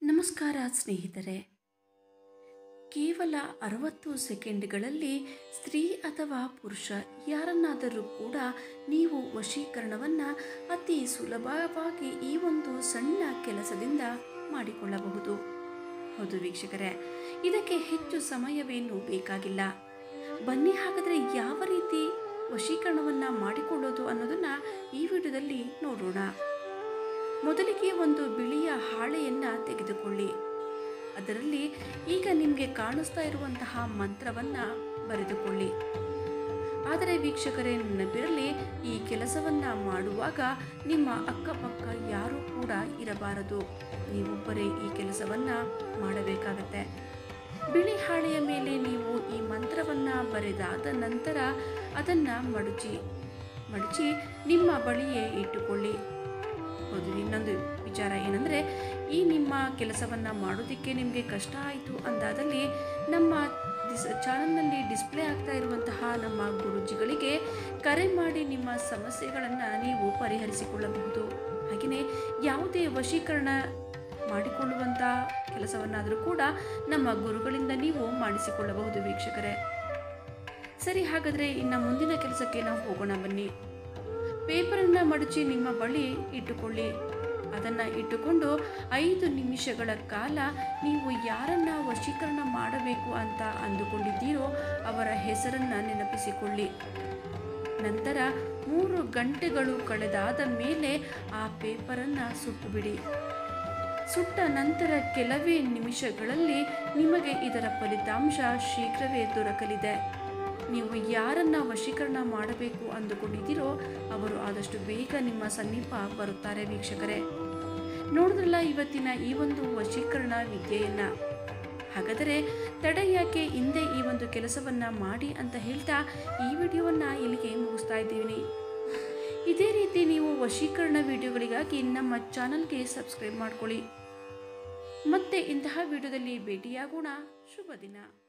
ನಮಸ್ಕಾರ ಸ್ನೇಹಿತರೆ ಕೇವಲ ಅರವತ್ತು ಸೆಕೆಂಡ್ಗಳಲ್ಲಿ ಸ್ತ್ರೀ ಅಥವಾ ಪುರುಷ ಯಾರನ್ನಾದರೂ ಕೂಡ ನೀವು ವಶೀಕರಣವನ್ನು ಅತಿ ಸುಲಭವಾಗಿ ಈ ಒಂದು ಸಣ್ಣ ಕೆಲಸದಿಂದ ಮಾಡಿಕೊಳ್ಳಬಹುದು ಹೌದು ವೀಕ್ಷಕರೇ ಇದಕ್ಕೆ ಹೆಚ್ಚು ಸಮಯವೇನು ಬೇಕಾಗಿಲ್ಲ ಬನ್ನಿ ಹಾಗಾದರೆ ಯಾವ ರೀತಿ ವಶೀಕರಣವನ್ನು ಮಾಡಿಕೊಳ್ಳೋದು ಅನ್ನೋದನ್ನು ಈ ವಿಡಿಯೋದಲ್ಲಿ ನೋಡೋಣ ಮೊದಲಿಗೆ ಒಂದು ಬಿಳಿಯ ಹಾಳೆಯನ್ನು ತೆಗೆದುಕೊಳ್ಳಿ ಅದರಲ್ಲಿ ಈಗ ನಿಮಗೆ ಕಾಣಿಸ್ತಾ ಇರುವಂತಹ ಮಂತ್ರವನ್ನು ಬರೆದುಕೊಳ್ಳಿ ಆದರೆ ವೀಕ್ಷಕರೇ ನೆನಪಿರಲಿ ಈ ಕೆಲಸವನ್ನು ಮಾಡುವಾಗ ನಿಮ್ಮ ಅಕ್ಕಪಕ್ಕ ಯಾರೂ ಕೂಡ ಇರಬಾರದು ನೀವೊಬ್ಬರೇ ಈ ಕೆಲಸವನ್ನು ಮಾಡಬೇಕಾಗತ್ತೆ ಬಿಳಿ ಹಾಳೆಯ ಮೇಲೆ ನೀವು ಈ ಮಂತ್ರವನ್ನು ಬರೆದಾದ ನಂತರ ಅದನ್ನು ಮಡಚಿ ಮಡಚಿ ನಿಮ್ಮ ಬಳಿಯೇ ಇಟ್ಟುಕೊಳ್ಳಿ ಹೌದು ಇನ್ನೊಂದು ವಿಚಾರ ಏನಂದರೆ ಈ ನಿಮ್ಮ ಕೆಲಸವನ್ನು ಮಾಡೋದಕ್ಕೆ ನಿಮಗೆ ಕಷ್ಟ ಆಯಿತು ಅಂದಾದಲ್ಲಿ ನಮ್ಮ ದಿಸ್ ಚಾನಲ್ನಲ್ಲಿ ಡಿಸ್ಪ್ಲೇ ಆಗ್ತಾ ಇರುವಂತಹ ನಮ್ಮ ಗುರುಜಿಗಳಿಗೆ ಕರೆ ಮಾಡಿ ನಿಮ್ಮ ಸಮಸ್ಯೆಗಳನ್ನು ನೀವು ಪರಿಹರಿಸಿಕೊಳ್ಳಬಹುದು ಹಾಗೆಯೇ ಯಾವುದೇ ವಶೀಕರಣ ಮಾಡಿಕೊಳ್ಳುವಂಥ ಕೆಲಸವನ್ನಾದರೂ ಕೂಡ ನಮ್ಮ ಗುರುಗಳಿಂದ ನೀವು ಮಾಡಿಸಿಕೊಳ್ಳಬಹುದು ವೀಕ್ಷಕರೇ ಸರಿ ಹಾಗಾದರೆ ಇನ್ನು ಮುಂದಿನ ಕೆಲಸಕ್ಕೆ ನಾವು ಹೋಗೋಣ ಬನ್ನಿ ಪೇಪರನ್ನು ಮಡಚಿ ನಿಮ್ಮ ಬಳಿ ಇಟ್ಟುಕೊಳ್ಳಿ ಅದನ್ನು ಇಟ್ಟುಕೊಂಡು ಐದು ನಿಮಿಷಗಳ ಕಾಲ ನೀವು ಯಾರನ್ನ ವಶೀಕರಣ ಮಾಡಬೇಕು ಅಂತ ಅಂದುಕೊಂಡಿದ್ದೀರೋ ಅವರ ಹೆಸರನ್ನು ನೆನಪಿಸಿಕೊಳ್ಳಿ ನಂತರ ಮೂರು ಗಂಟೆಗಳು ಕಳೆದಾದ ಮೇಲೆ ಆ ಪೇಪರನ್ನು ಸುಟ್ಟುಬಿಡಿ ಸುಟ್ಟ ನಂತರ ಕೆಲವೇ ನಿಮಿಷಗಳಲ್ಲಿ ನಿಮಗೆ ಇದರ ಫಲಿತಾಂಶ ಶೀಘ್ರವೇ ದೊರಕಲಿದೆ ನೀವು ಯಾರನ್ನ ವಶೀಕರಣ ಮಾಡಬೇಕು ಅಂದುಕೊಂಡಿದ್ದೀರೋ ಅವರು ಆದಷ್ಟು ಬೇಗ ನಿಮ್ಮ ಸಮೀಪ ಬರುತ್ತಾರೆ ವೀಕ್ಷಕರೇ ನೋಡಿದ್ರಲ್ಲ ಇವತ್ತಿನ ಈ ಒಂದು ವಶೀಕರಣ ವಿದ್ಯೆಯನ್ನು ಹಾಗಾದರೆ ತಡೆ ಯಾಕೆ ಹಿಂದೆ ಈ ಒಂದು ಕೆಲಸವನ್ನು ಮಾಡಿ ಅಂತ ಹೇಳ್ತಾ ಈ ವಿಡಿಯೋವನ್ನು ಇಲ್ಲಿಗೆ ಮುಗಿಸ್ತಾ ಇದ್ದೀವಿ ಇದೇ ರೀತಿ ನೀವು ವಶೀಕರಣ ವಿಡಿಯೋಗಳಿಗಾಗಿ ನಮ್ಮ ಚಾನಲ್ಗೆ ಸಬ್ಸ್ಕ್ರೈಬ್ ಮಾಡ್ಕೊಳ್ಳಿ ಮತ್ತೆ ಇಂತಹ ವಿಡಿಯೋದಲ್ಲಿ ಭೇಟಿಯಾಗೋಣ ಶುಭ ದಿನ